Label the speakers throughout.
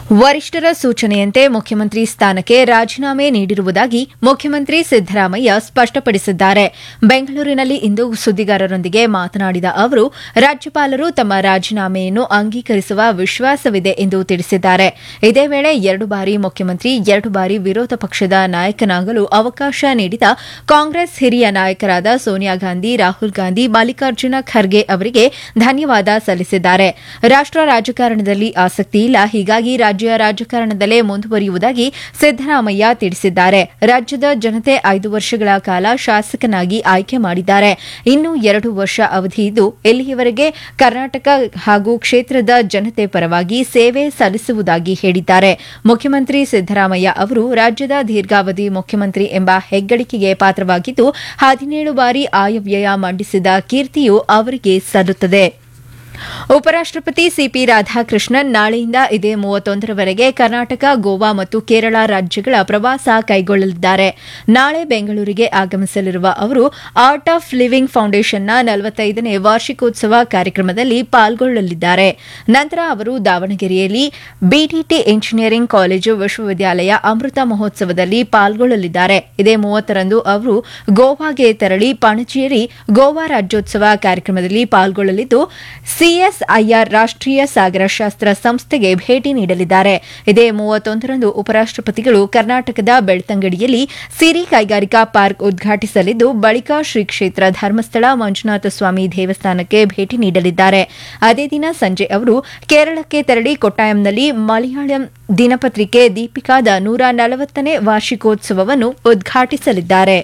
Speaker 1: ವರಿಷ್ಠರ ಸೂಚನೆಯಂತೆ ಮುಖ್ಯಮಂತ್ರಿ ಸ್ಥಾನಕ್ಕೆ ರಾಜೀನಾಮೆ ನೀಡಿರುವುದಾಗಿ ಮುಖ್ಯಮಂತ್ರಿ ಸಿದ್ದರಾಮಯ್ಯ ಸ್ಪಷ್ಟಪಡಿಸಿದ್ದಾರೆ ಬೆಂಗಳೂರಿನಲ್ಲಿ ಇಂದು ಸುದ್ದಿಗಾರರೊಂದಿಗೆ ಮಾತನಾಡಿದ ಅವರು ರಾಜ್ಯಪಾಲರು ತಮ್ಮ ರಾಜೀನಾಮೆಯನ್ನು ಅಂಗೀಕರಿಸುವ ವಿಶ್ವಾಸವಿದೆ ಎಂದು ತಿಳಿಸಿದ್ದಾರೆ ಇದೇ ವೇಳೆ ಎರಡು ಬಾರಿ ಮುಖ್ಯಮಂತ್ರಿ ಎರಡು ಬಾರಿ ವಿರೋಧ ಪಕ್ಷದ ನಾಯಕನಾಗಲು ಅವಕಾಶ ನೀಡಿದ ಕಾಂಗ್ರೆಸ್ ಹಿರಿಯ ನಾಯಕರಾದ ಸೋನಿಯಾ ಗಾಂಧಿ ರಾಹುಲ್ ಗಾಂಧಿ ಮಲ್ಲಿಕಾರ್ಜುನ ಖರ್ಗೆ ಅವರಿಗೆ ಧನ್ಯವಾದ ಸಲ್ಲಿಸಿದ್ದಾರೆ ರಾಷ್ಟ್ರ ರಾಜಕಾರಣದಲ್ಲಿ ಆಸಕ್ತಿ ಇಲ್ಲ ಹೀಗಾಗಿ ರಾಜ್ಯ ರಾಜಕಾರಣದಲ್ಲೇ ಮುಂದುವರಿಯುವುದಾಗಿ ಸಿದ್ದರಾಮಯ್ಯ ತಿಳಿಸಿದ್ದಾರೆ ರಾಜ್ಯದ ಜನತೆ ಐದು ವರ್ಷಗಳ ಕಾಲ ಶಾಸಕನಾಗಿ ಆಯ್ಕೆ ಮಾಡಿದ್ದಾರೆ ಇನ್ನು ಎರಡು ವರ್ಷ ಅವಧಿ ಇದ್ದು ಇಲ್ಲಿಯವರೆಗೆ ಕರ್ನಾಟಕ ಹಾಗೂ ಕ್ಷೇತ್ರದ ಜನತೆ ಪರವಾಗಿ ಸೇವೆ ಸಲ್ಲಿಸುವುದಾಗಿ ಹೇಳಿದ್ದಾರೆ ಮುಖ್ಯಮಂತ್ರಿ ಸಿದ್ದರಾಮಯ್ಯ ಅವರು ರಾಜ್ಯದ ದೀರ್ಘಾವಧಿ ಮುಖ್ಯಮಂತ್ರಿ ಎಂಬ ಹೆಗ್ಗಳಿಕೆಗೆ ಪಾತ್ರವಾಗಿದ್ದು ಹದಿನೇಳು ಬಾರಿ ಆಯವ್ಯಯ ಮಂಡಿಸಿದ ಕೀರ್ತಿಯು ಅವರಿಗೆ ಸಲ್ಲುತ್ತದೆ ಉಪರಾಷ್ಟಪತಿ ಸಿಪಿ ರಾಧಾಕೃಷ್ಣನ್ ನಾಳೆಯಿಂದ ಇದೇ ಮೂವತ್ತೊಂದರವರೆಗೆ ಕರ್ನಾಟಕ ಗೋವಾ ಮತ್ತು ಕೇರಳ ರಾಜ್ಯಗಳ ಪ್ರವಾಸ ಕೈಗೊಳ್ಳಲಿದ್ದಾರೆ ನಾಳೆ ಬೆಂಗಳೂರಿಗೆ ಆಗಮಿಸಲಿರುವ ಅವರು ಆರ್ಟ್ ಆಫ್ ಲಿವಿಂಗ್ ಫೌಂಡೇಶನ್ನ ನಲವತ್ತೈದನೇ ವಾರ್ಷಿಕೋತ್ಸವ ಕಾರ್ಯಕ್ರಮದಲ್ಲಿ ಪಾಲ್ಗೊಳ್ಳಲಿದ್ದಾರೆ ನಂತರ ಅವರು ದಾವಣಗೆರೆಯಲ್ಲಿ ಬಿಟಿಟಿ ಇಂಜಿನಿಯರಿಂಗ್ ಕಾಲೇಜು ವಿಶ್ವವಿದ್ಯಾಲಯ ಅಮೃತ ಮಹೋತ್ಸವದಲ್ಲಿ ಪಾಲ್ಗೊಳ್ಳಲಿದ್ದಾರೆ ಇದೇ ಮೂವತ್ತರಂದು ಅವರು ಗೋವಾಗೆ ತೆರಳಿ ಪಣಜಿಯಲ್ಲಿ ಗೋವಾ ರಾಜ್ಯೋತ್ಸವ ಕಾರ್ಯಕ್ರಮದಲ್ಲಿ ಪಾಲ್ಗೊಳ್ಳಲಿದ್ದು ಸಿಎಸ್ಐಆರ್ ರಾಷ್ಟೀಯ ಸಾಗರಶಾಸ್ತ್ರ ಸಂಸ್ಥೆಗೆ ಭೇಟಿ ನೀಡಲಿದ್ದಾರೆ ಇದೇ ಮೂವತ್ತೊಂದರಂದು ಉಪರಾಷ್ಟಪತಿಗಳು ಕರ್ನಾಟಕದ ಬೆಳ್ತಂಗಡಿಯಲ್ಲಿ ಸಿರಿ ಕೈಗಾರಿಕಾ ಪಾರ್ಕ್ ಉದ್ಘಾಟಿಸಲಿದ್ದು ಬಳಿಕ ಶ್ರೀ ಕ್ಷೇತ್ರ ಧರ್ಮಸ್ಥಳ ಮಂಜುನಾಥ ಸ್ವಾಮಿ ದೇವಸ್ಥಾನಕ್ಕೆ ಭೇಟಿ ನೀಡಲಿದ್ದಾರೆ ಅದೇ ದಿನ ಸಂಜೆ ಅವರು ಕೇರಳಕ್ಕೆ ತೆರಳಿ ಕೊಟ್ಟಾಯಂನಲ್ಲಿ ಮಲಯಾಳಂ ದಿನಪತ್ರಿಕೆ ದೀಪಿಕಾದ ನೂರ ನಲವತ್ತನೇ ವಾರ್ಷಿಕೋತ್ಸವವನ್ನು ಉದ್ಘಾಟಿಸಲಿದ್ದಾರೆ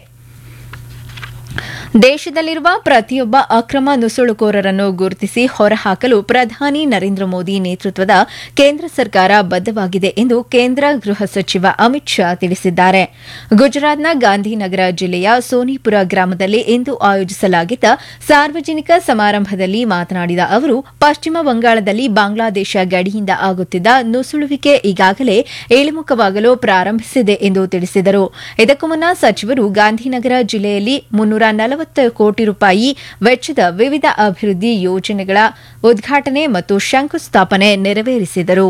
Speaker 1: ದೇಶದಲ್ಲಿರುವ ಪ್ರತಿಯೊಬ್ಬ ಅಕ್ರಮ ನುಸುಳುಕೋರರನ್ನು ಗುರುತಿಸಿ ಹೊರಹಾಕಲು ಪ್ರಧಾನಿ ನರೇಂದ್ರ ಮೋದಿ ನೇತೃತ್ವದ ಕೇಂದ್ರ ಸರ್ಕಾರ ಬದ್ದವಾಗಿದೆ ಎಂದು ಕೇಂದ್ರ ಗೃಹ ಸಚಿವ ಅಮಿತ್ ಶಾ ತಿಳಿಸಿದ್ದಾರೆ ಗುಜರಾತ್ನ ಗಾಂಧಿನಗರ ಜಿಲ್ಲೆಯ ಸೋನಿಪುರ ಗ್ರಾಮದಲ್ಲಿ ಇಂದು ಆಯೋಜಿಸಲಾಗಿದ್ದ ಸಾರ್ವಜನಿಕ ಸಮಾರಂಭದಲ್ಲಿ ಮಾತನಾಡಿದ ಅವರು ಪಶ್ಚಿಮ ಬಂಗಾಳದಲ್ಲಿ ಬಾಂಗ್ಲಾದೇಶ ಗಡಿಯಿಂದ ಆಗುತ್ತಿದ್ದ ನುಸುಳುವಿಕೆ ಈಗಾಗಲೇ ಇಳಿಮುಖವಾಗಲು ಪ್ರಾರಂಭಿಸಿದೆ ಎಂದು ತಿಳಿಸಿದರು ಇದಕ್ಕೂ ಮುನ್ನ ಸಚಿವರು ಗಾಂಧಿನಗರ ಜಿಲ್ಲೆಯಲ್ಲಿ ಮುನ್ನೂರ ನಲವತ್ತು ಕೋಟಿ ರೂಪಾಯಿ ವೆಚ್ಚದ ವಿವಿಧ ಅಭಿವೃದ್ಧಿ ಯೋಜನೆಗಳ ಉದ್ಘಾಟನೆ ಮತ್ತು ಶಂಕುಸ್ಥಾಪನೆ ನೆರವೇರಿಸಿದರು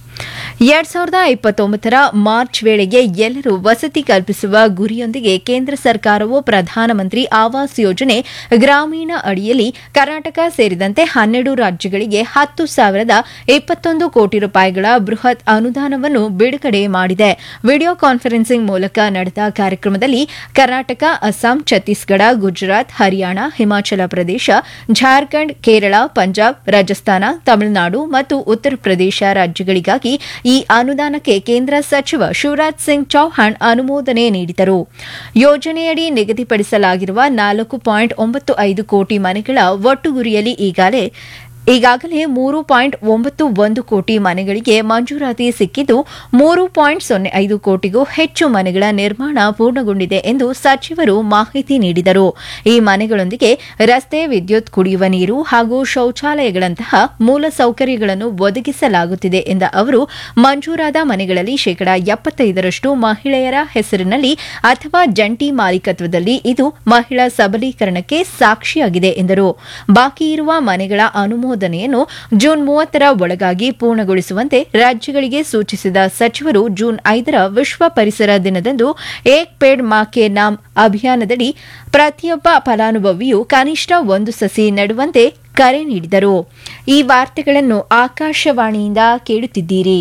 Speaker 1: ಎರಡ್ ಸಾವಿರದ ಇಪ್ಪತ್ತೊಂಬತ್ತರ ಮಾರ್ಚ್ ವೇಳೆಗೆ ಎಲ್ಲರೂ ವಸತಿ ಕಲ್ಪಿಸುವ ಗುರಿಯೊಂದಿಗೆ ಕೇಂದ್ರ ಸರ್ಕಾರವು ಪ್ರಧಾನಮಂತ್ರಿ ಆವಾಸ್ ಯೋಜನೆ ಗ್ರಾಮೀಣ ಅಡಿಯಲ್ಲಿ ಕರ್ನಾಟಕ ಸೇರಿದಂತೆ ಹನ್ನೆರಡು ರಾಜ್ಯಗಳಿಗೆ ಹತ್ತು ಸಾವಿರದ ಇಪ್ಪತ್ತೊಂದು ಕೋಟಿ ರೂಪಾಯಿಗಳ ಬೃಹತ್ ಅನುದಾನವನ್ನು ಬಿಡುಗಡೆ ಮಾಡಿದೆ ವಿಡಿಯೋ ಕಾನ್ಫರೆನ್ಸಿಂಗ್ ಮೂಲಕ ನಡೆದ ಕಾರ್ಯಕ್ರಮದಲ್ಲಿ ಕರ್ನಾಟಕ ಅಸ್ಸಾಂ ಛತ್ತೀಸ್ಗಢ ಗುಜರಾತ್ ಹರಿಯಾಣ ಹಿಮಾಚಲ ಪ್ರದೇಶ ಜಾರ್ಖಂಡ್ ಕೇರಳ ಪಂಜಾಬ್ ರಾಜಸ್ಥಾನ ತಮಿಳುನಾಡು ಮತ್ತು ಉತ್ತರ ಪ್ರದೇಶ ರಾಜ್ಯಗಳಿಗಾಗಿ ಈ ಅನುದಾನಕ್ಕೆ ಕೇಂದ್ರ ಸಚಿವ ಶಿವರಾಜ್ ಸಿಂಗ್ ಚೌಹಾಣ್ ಅನುಮೋದನೆ ನೀಡಿದರು ಯೋಜನೆಯಡಿ ನಿಗದಿಪಡಿಸಲಾಗಿರುವ ನಾಲ್ಕು ಪಾಯಿಂಟ್ ಒಂಬತ್ತು ಐದು ಕೋಟಿ ಮನೆಗಳ ಒಟ್ಟು ಗುರಿಯಲ್ಲಿ ಈಗಾಗಲೇ ಈಗಾಗಲೇ ಮೂರು ಪಾಯಿಂಟ್ ಒಂಬತ್ತು ಒಂದು ಕೋಟಿ ಮನೆಗಳಿಗೆ ಮಂಜೂರಾತಿ ಸಿಕ್ಕಿದ್ದು ಮೂರು ಪಾಯಿಂಟ್ ಸೊನ್ನೆ ಐದು ಕೋಟಿಗೂ ಹೆಚ್ಚು ಮನೆಗಳ ನಿರ್ಮಾಣ ಪೂರ್ಣಗೊಂಡಿದೆ ಎಂದು ಸಚಿವರು ಮಾಹಿತಿ ನೀಡಿದರು ಈ ಮನೆಗಳೊಂದಿಗೆ ರಸ್ತೆ ವಿದ್ಯುತ್ ಕುಡಿಯುವ ನೀರು ಹಾಗೂ ಶೌಚಾಲಯಗಳಂತಹ ಮೂಲಸೌಕರ್ಯಗಳನ್ನು ಒದಗಿಸಲಾಗುತ್ತಿದೆ ಎಂದ ಅವರು ಮಂಜೂರಾದ ಮನೆಗಳಲ್ಲಿ ಶೇಕಡಾ ಎಪ್ಪತ್ತೈದರಷ್ಟು ಮಹಿಳೆಯರ ಹೆಸರಿನಲ್ಲಿ ಅಥವಾ ಜಂಟಿ ಮಾಲೀಕತ್ವದಲ್ಲಿ ಇದು ಮಹಿಳಾ ಸಬಲೀಕರಣಕ್ಕೆ ಸಾಕ್ಷಿಯಾಗಿದೆ ಎಂದರು ಬಾಕಿ ಇರುವ ಮನೆಗಳ ಅನುಮೋದನೆಯನ್ನು ಜೂನ್ ಮೂವತ್ತರ ಒಳಗಾಗಿ ಪೂರ್ಣಗೊಳಿಸುವಂತೆ ರಾಜ್ಯಗಳಿಗೆ ಸೂಚಿಸಿದ ಸಚಿವರು ಜೂನ್ ಐದರ ವಿಶ್ವ ಪರಿಸರ ದಿನದಂದು ಏಕ್ ಪೇಡ್ ಮಾ ಕೆ ನಾಮ್ ಅಭಿಯಾನದಡಿ ಪ್ರತಿಯೊಬ್ಬ ಫಲಾನುಭವಿಯು ಕನಿಷ್ಠ ಒಂದು ಸಸಿ ನೆಡುವಂತೆ ಕರೆ ನೀಡಿದರು ಈ ವಾರ್ತೆಗಳನ್ನು ಆಕಾಶವಾಣಿಯಿಂದ ಕೇಳುತ್ತಿದ್ದೀರಿ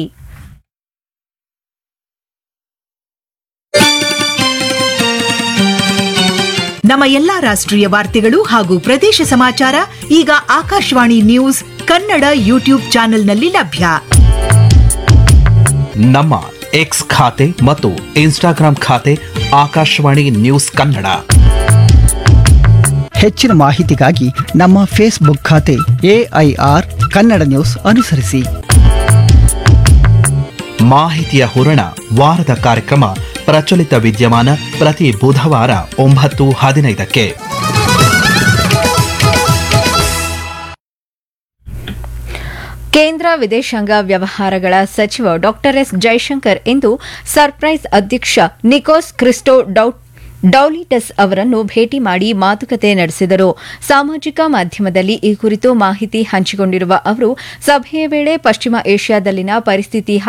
Speaker 2: ನಮ್ಮ ಎಲ್ಲಾ ರಾಷ್ಟ್ರೀಯ ವಾರ್ತೆಗಳು ಹಾಗೂ ಪ್ರದೇಶ ಸಮಾಚಾರ ಈಗ ಆಕಾಶವಾಣಿ ನ್ಯೂಸ್ ಕನ್ನಡ ಯೂಟ್ಯೂಬ್ ಚಾನೆಲ್ನಲ್ಲಿ ಲಭ್ಯ
Speaker 3: ನಮ್ಮ ಎಕ್ಸ್ ಖಾತೆ ಮತ್ತು ಇನ್ಸ್ಟಾಗ್ರಾಂ ಖಾತೆ ಆಕಾಶವಾಣಿ ನ್ಯೂಸ್ ಕನ್ನಡ
Speaker 4: ಹೆಚ್ಚಿನ ಮಾಹಿತಿಗಾಗಿ ನಮ್ಮ ಫೇಸ್ಬುಕ್ ಖಾತೆ ಎಐಆರ್ ಕನ್ನಡ ನ್ಯೂಸ್ ಅನುಸರಿಸಿ
Speaker 3: ಮಾಹಿತಿಯ ಹೂರಣ ವಾರದ ಕಾರ್ಯಕ್ರಮ ಪ್ರಚಲಿತ ವಿದ್ಯಮಾನ ಪ್ರತಿ ಬುಧವಾರ ಒಂಬತ್ತು ಹದಿನೈದಕ್ಕೆ
Speaker 1: ಕೇಂದ್ರ ವಿದೇಶಾಂಗ ವ್ಯವಹಾರಗಳ ಸಚಿವ ಡಾ ಎಸ್ ಜೈಶಂಕರ್ ಇಂದು ಸರ್ಪ್ರೈಸ್ ಅಧ್ಯಕ್ಷ ನಿಕೋಸ್ ಕ್ರಿಸ್ಟೋ ಡೌಟ್ ಡೌಲಿಟಸ್ ಅವರನ್ನು ಭೇಟಿ ಮಾಡಿ ಮಾತುಕತೆ ನಡೆಸಿದರು ಸಾಮಾಜಿಕ ಮಾಧ್ಯಮದಲ್ಲಿ ಈ ಕುರಿತು ಮಾಹಿತಿ ಹಂಚಿಕೊಂಡಿರುವ ಅವರು ಸಭೆಯ ವೇಳೆ ಪಶ್ಚಿಮ ಏಷ್ಯಾದಲ್ಲಿನ ಪರಿಸ್ಥಿತಿ